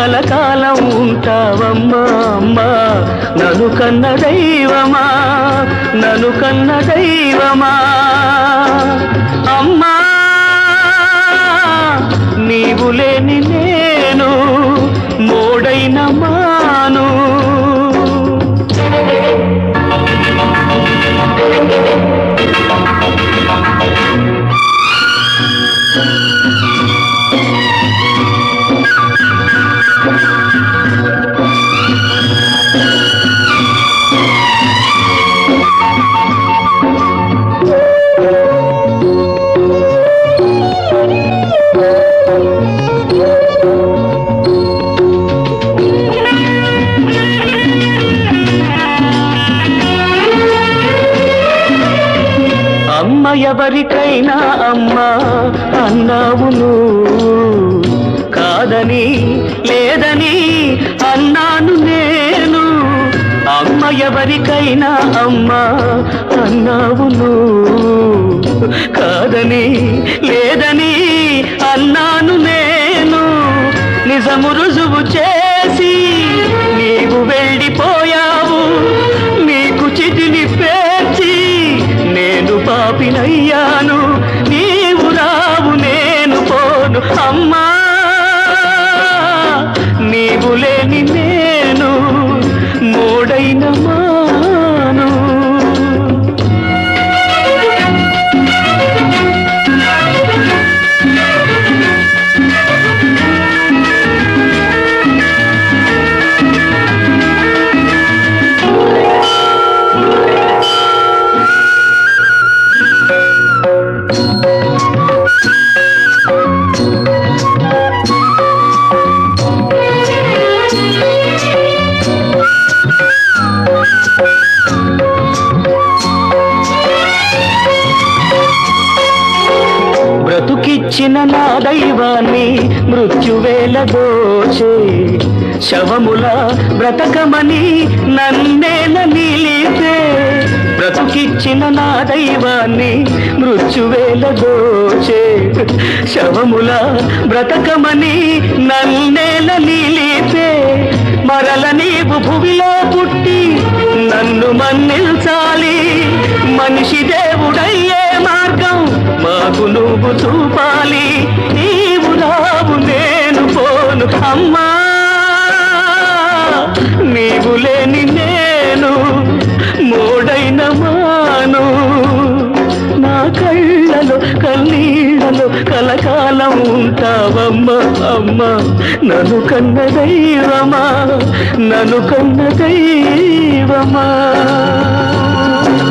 కలకాలం ఉంటావమ్మా అమ్మా నను కన్న దైవమా నను కన్న దైవమా అమ్మా నీవు లేని నేను మోడైన మాను అమ్మ ఎవరికైనా అమ్మ అన్నావును కాదని లేదని అన్నాను నేను అమ్మ ఎవరికైనా అమ్మ అన్నావును కాదని లేదని అన్నాను నేను నిజము రుజువు చేసి నీవు వెళ్ళిపోయావు నీకు చితిని పేర్చి నేను పాపినయ్యాను నీవు రావు నేను పోను అమ్మా నీవు లేని నేను మోడైన మాను బ్రతుకిచ్చిన నా దైవాన్ని మృత్యువేల దోచే శవముల బ్రతకమని నన్నేల నిలిపే బ్రతుకిచ్చిన నా దైవాన్ని మృత్యువేల దోచే శవముల బ్రతకమని నన్నేల నిలిపే మరల నీవు భువిలో పుట్టి నన్ను మన్నిల్చాలి మనిషి దేవుడయ్యే మార్గం మాకు నువ్వు చూపాలి నీవు రావు నేను పోను అమ్మా నీవు లేని నేను మోడైన మాను నా కళ్ళలో కన్నీళ్ళలో కలకాలం ఉంటావమ్మా అమ్మ నన్ను కన్న దైవమా నన్ను కన్న దైవమా